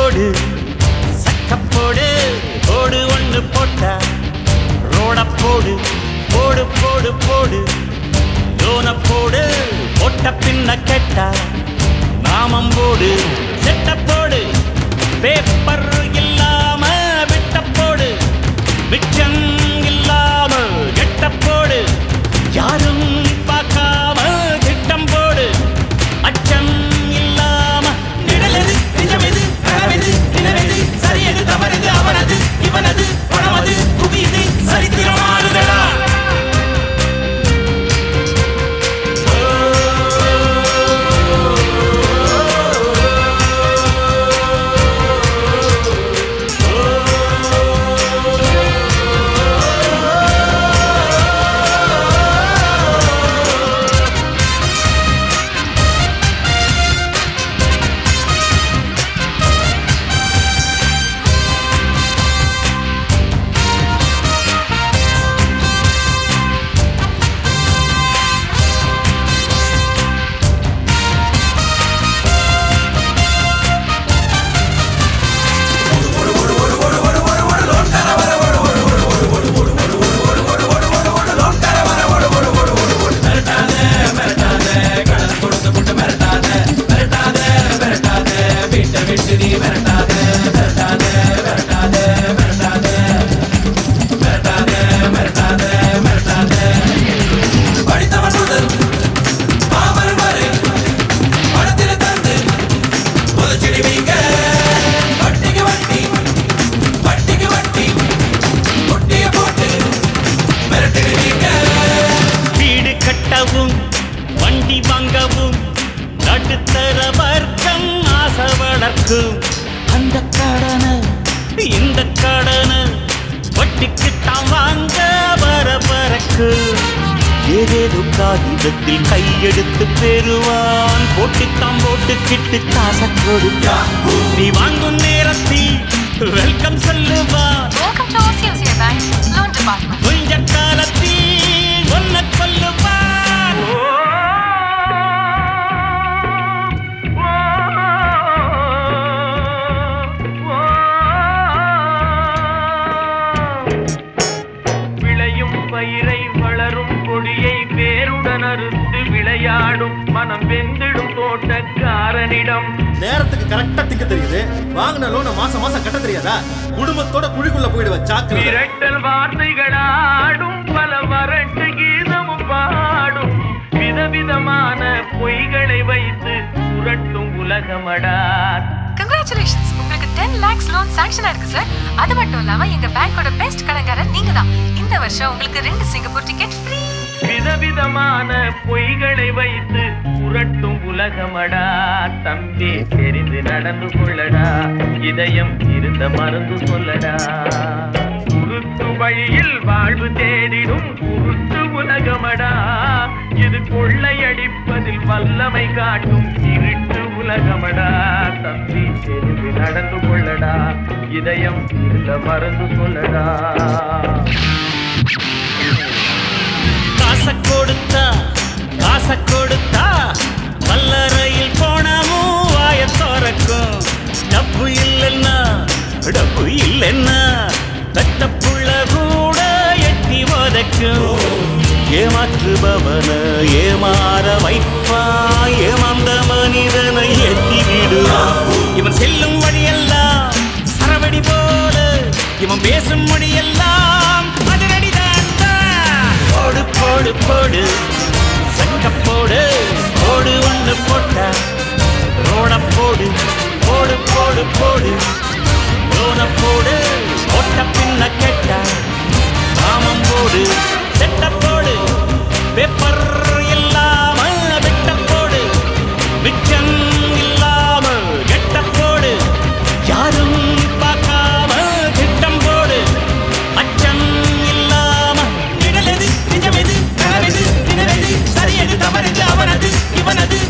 போடு சக்க போடு போடு ஒண்ணு போட்டா ரோட போடு போடு போடு போடு லோன போடு போட்ட பின்ன கெட்டா நாமம் போடு செட்ட போடு பேப்பர் இல்லாம விட்ட போடு மிச்சம் இல்லாம கெட்ட போடு யாரும் பார்க்காம திட்டம் போடு அச்சம் இல்லாம நிழலது நிஜமெது கனவெது நிலவெது சரியது தவறுது அவனது இவனது பணமது குவியது சரித்திரம் மாறுதடா படித்தவன் முதல் பாமரன் வரை பணத்தில தந்து புதுச்சிடுவீங்க வட்டிக்கு வட்டி வட்டிக்கு வட்டி ஒட்டிய போட்டு மிரட்டிடுவீங்க வீடு கட்டவும் வண்டி வாங்கவும் நடுத்தர வர்க்கம் ஆசை வளர்க்கும் அந்த கடனை இந்த கடனை வட்டிக்கு தான் வாங்க வர பறக்கு ஏதேதோ காகிதத்தில் கையெடுத்து பெறுவான் போட்டுத்தான் போட்டுக்கிட்டு காசை கொடுத்தான் நீ வாங்கும் நேரத்தில் வெல்கம் சொல்லுவான் Welcome to OCLCA Bank Loan Department. கொஞ்ச காலத்தில் ஒன்ன கொல்லுவான் விளையும் பயிரை வளரும் கொடியை வேருடன் அறுத்து விளையாடும் மனம் வெந்திடும் தோட்டக்காரனிடம் நேரத்துக்கு கரெக்டா திக்க தெரியுது வாங்கின லோனை மாசம் மாசம் கட்ட தெரியாதா குடும்பத்தோட குழிக்குள்ள போயிடுவ சாக்கிரதை விரட்டல் வார்த்தைகளாடும் பல வறட்டு கீதமும் பாடும் விதவிதமான பொய்களை வைத்து புரட்டும் உலகமடா Congratulations உங்களுக்கு 10 lakhs loan sanction ஆயிருக்கு சார் அது மட்டும் இல்லாம எங்க பேங்கோட பெஸ்ட் கடன்காரர் நீங்க தான் இந்த வருஷம் உங்களுக்கு ரெண்டு சிங்கப்பூர் டிக்கெட் ஃப்ரீ விதவிதமான பொய்களை வைத்து புரட்டும் உலகமடா தம்பி தெரிந்து நடந்து கொள்ளடா இதயம் இருந்த மருந்து சொல்லடா குருத்து வழியில் வாழ்வு தேடிடும் குருத்து உலகமடா இது கொள்ளையடிப்பதில் வல்லமை காட்டும் இருட்டு உலகமடா தம்பி தெரிந்து நடந்து கொள்ளடா இதயம் இருந்த மருந்து சொல்லடா காச கொடுத்தா காச கொடுத்தா கல்லறையில் போனமும் வாய திறக்கும் டப்பு இல்லைன்னா டப்பு இல்லைன்னா பெத்த புள்ள கூட எட்டி வதக்கும் ஏமாற்றுபவன ஏமாற வைப்பான் ஏமாந்த மனிதனை எட்டி விடுவான் இவன் செல்லும் வழியெல்லாம் சரவடி போல இவன் பேசும் மொழியெல்லாம் அதிரடிதான் போடு போடு போடு சக்க போடு போடு ஒண்ணு போட்ட ரோட போடு போடு போடு போடு லோன போடு போட்ட பின்ன கெட்ட நாமம் போடு செட்ட போடு பேப்பர் இல்லாம விட்ட போடு மிச்சம் இல்லாம கெட்ட போடு யாரும் பார்க்காம திட்டம் போடு அச்சம் இல்லாம நிழலெது நிஜமெது கனவெது நினைவெது சரியது தவறுது அவனது இவனது